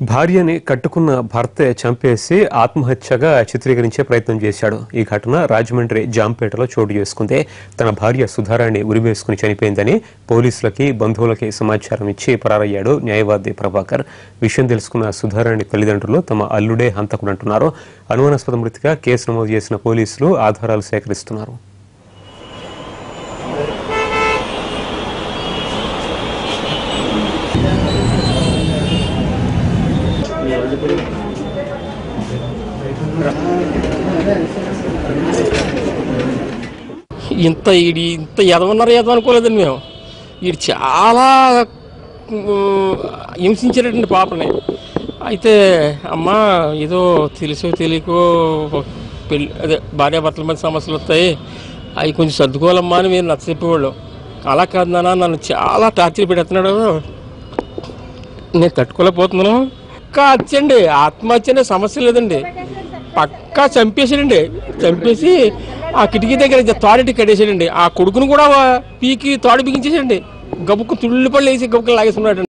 భార్యని కట్టుకున్న భర్తే చంపేసి ఆత్మహత్యగా చిత్రీకరించే ప్రయత్నం చేశాడు ఈ ఘటన రాజమండ్రి జాంపేటలో చోటు చేసుకుంది తన భార్య సుధారాణి ఉరివేసుకుని చనిపోయిందని పోలీసులకి బంధువులకి సమాచారం ఇచ్చి పరారయ్యాడు న్యాయవాది ప్రభాకర్ విషయం తెలుసుకున్న సుధారాణి తల్లిదండ్రులు తమ అల్లుడే హంతకుడంటున్నారు అనుమానాస్పద మృతిగా కేసు నమోదు చేసిన పోలీసులు ఆధారాలు సేకరిస్తున్నారు ఇంత ఈడి ఇంత ఎదవన్నారు ఎదవ అనుకోలేదండి మేము ఈడు చాలా ఉమ్, హింసించారండి పాపని అయితే అమ్మ ఏదో తెలుసో తెలియకో పెళ్ళి అదే భార్యాభర్తల మధ్య సమస్యలు వస్తాయి అవి కొంచెం సర్దుకోవాలమ్మా అని మీరు నచ్చ చెప్పేవాళ్ళు అలా కాదు నాన్న నన్ను చాలా టార్చర్ పెడుతున్నాడు నేను తట్టుకోలేకపోతున్నాను పక్కా హత్య అండి ఆత్మహత్య అనే సమస్య లేదండి పక్కా చంపేశాడండి చంపేసి ఆ కిటికీ దగ్గర తాడిటి కట్టేసాడండి ఆ కొడుకును కూడా పీకి తాడు బిగించేసాడండి గబుక్కు తుళ్ళు పళ్ళు వేసి గబుక్కులు లాగేసుకున్నాడు